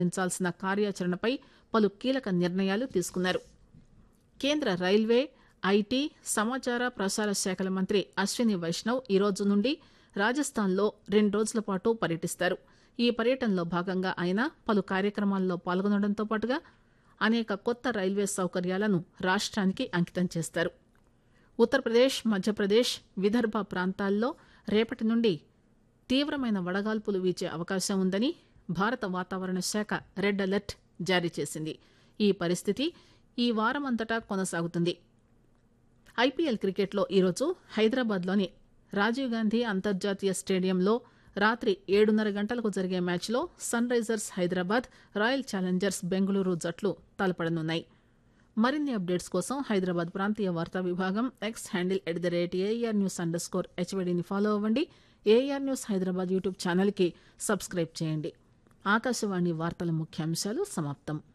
పెంచాల్సిన కార్యాచరణపై పలు కీలక నిర్ణయాలు తీసుకున్నారు కేంద్ర రైల్వే ఐటీ సమాచార ప్రసార శాఖల మంత్రి అశ్విని వైష్ణవ్ ఈ రోజు నుండి రాజస్థాన్లో రెండు రోజుల పాటు పర్యటిస్తారు ఈ పర్యటనలో భాగంగా ఆయన పలు కార్యక్రమాల్లో పాల్గొనడంతో పాటుగా అనేక కొత్త రైల్వే సౌకర్యాలను రాష్ట్రానికి అంకితం చేస్తారు ఉత్తరప్రదేశ్ మధ్యప్రదేశ్ విదర్భ ప్రాంతాల్లో రేపటి నుండి తీవ్రమైన వడగాల్పులు వీచే అవకాశం ఉందని భారత వాతావరణ శాఖ రెడ్ అలర్ట్ జారీ చేసింది ఈ పరిస్థితి ఈ వారమంతటా కొనసాగుతుంది ఐపీఎల్ క్రికెట్లో ఈరోజు హైదరాబాద్లోని రాజీవ్ గాంధీ అంతర్జాతీయ స్టేడియంలో రాత్రి ఏడున్నర గంటలకు జరిగే మ్యాచ్లో Sunrisers Hyderabad Royal Challengers Bengaluru జట్లు తలపడనున్నాయి మరిన్ని అప్డేట్స్ కోసం హైదరాబాద్ ప్రాంతీయ వార్తా విభాగం X handle at the rate AIR news underscore హెచ్వడిని ఫాలో అవ్వండి ఏఆర్ న్యూస్ హైదరాబాద్ యూట్యూబ్ ఛానల్కి సబ్స్క్రైబ్ చేయండి ఆకాశవాణి వార్తల ముఖ్యాంశాలు సమాప్తం